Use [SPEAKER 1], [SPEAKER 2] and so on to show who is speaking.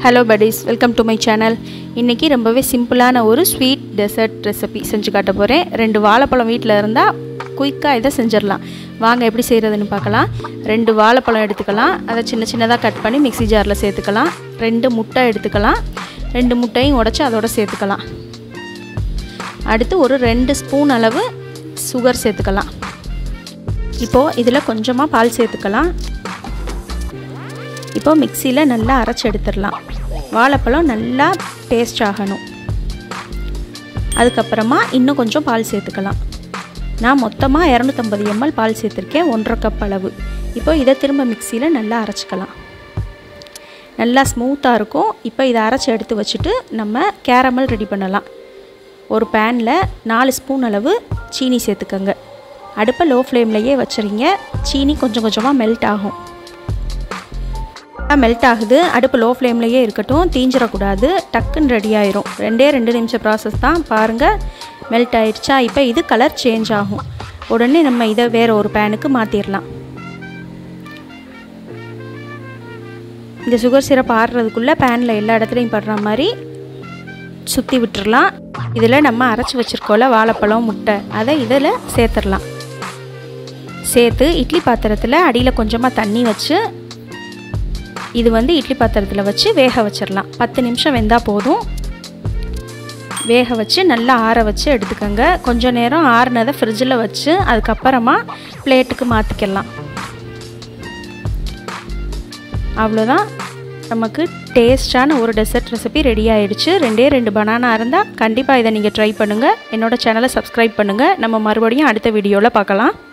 [SPEAKER 1] hello buddies welcome to my channel இன்றைக்கி ரொம்பவே சிம்பிளான ஒரு ஸ்வீட் டெசர்ட் ரெசிபி செஞ்சு காட்ட போகிறேன் ரெண்டு வாழைப்பழம் வீட்டில் இருந்தால் குயிக்காக இதை செஞ்சிடலாம் வாங்க எப்படி செய்கிறதுன்னு பார்க்கலாம் ரெண்டு வாழைப்பழம் எடுத்துக்கலாம் அதை சின்ன சின்னதாக கட் பண்ணி மிக்ஸி ஜாரில் சேர்த்துக்கலாம் ரெண்டு முட்டை எடுத்துக்கலாம் ரெண்டு முட்டையும் உடச்சி அதோட சேர்த்துக்கலாம் அடுத்து ஒரு ரெண்டு ஸ்பூன் அளவு சுகர் சேர்த்துக்கலாம் இப்போது இதில் கொஞ்சமாக பால் சேர்த்துக்கலாம் இப்போ மிக்சியில் நல்லா அரைச்சி எடுத்துடலாம் வாழைப்பழம் நல்லா பேஸ்ட் ஆகணும் அதுக்கப்புறமா இன்னும் கொஞ்சம் பால் சேர்த்துக்கலாம் நான் மொத்தமாக இரநூத்தம்பது எம்எல் பால் சேர்த்துருக்கேன் ஒன்றரை கப் அளவு இப்போ இதை திரும்ப மிக்சியில் நல்லா அரைச்சிக்கலாம் நல்லா ஸ்மூத்தாக இருக்கும் இப்போ இதை அரைச்சி எடுத்து வச்சுட்டு நம்ம கேரமல் ரெடி பண்ணலாம் ஒரு பேனில் நாலு ஸ்பூன் அளவு சீனி சேர்த்துக்கோங்க அடுப்பை லோ ஃப்ளேம்லேயே வச்சுருங்க சீனி கொஞ்சம் கொஞ்சமாக மெல்ட் ஆகும் மெல்ட் ஆகுது அடுப்பு லோ ஃப்ளேம்லேயே இருக்கட்டும் தீஞ்சிடக்கூடாது டக்குன்னு ரெடி ஆயிரும் ரெண்டே ரெண்டு நிமிஷம் ப்ராசஸ் தான் பாருங்கள் மெல்ட் ஆயிடுச்சா இப்போ இது கலர் சேஞ்ச் ஆகும் உடனே நம்ம இதை வேறு ஒரு பேனுக்கு மாற்றிடலாம் இந்த சுகர் சிரப் ஆடுறதுக்குள்ளே பேனில் எல்லா இடத்துலையும் படுற மாதிரி சுற்றி விட்டுறலாம் இதில் நம்ம அரைச்சி வச்சுருக்கோம்ல வாழைப்பழம் முட்டை அதை இதில் சேர்த்துடலாம் சேர்த்து இட்லி பாத்திரத்தில் அடியில் கொஞ்சமாக தண்ணி வச்சு இது வந்து இட்லி பாத்திரத்தில் வச்சு வேக வச்சிடலாம் பத்து நிமிஷம் வெந்தால் போதும் வேக வச்சு நல்லா ஆற வச்சு எடுத்துக்கோங்க கொஞ்சம் நேரம் ஆறுனதை ஃப்ரிட்ஜில் வச்சு அதுக்கப்புறமா பிளேட்டுக்கு மாற்றிக்கலாம் அவ்வளோதான் நமக்கு டேஸ்டான ஒரு டெசர்ட் ரெசிபி ரெடி ஆயிடுச்சு ரெண்டே ரெண்டு பனானா இருந்தால் கண்டிப்பாக இதை நீங்கள் ட்ரை பண்ணுங்கள் என்னோடய சேனலை சப்ஸ்கிரைப் பண்ணுங்கள் நம்ம மறுபடியும் அடுத்த வீடியோவில் பார்க்கலாம்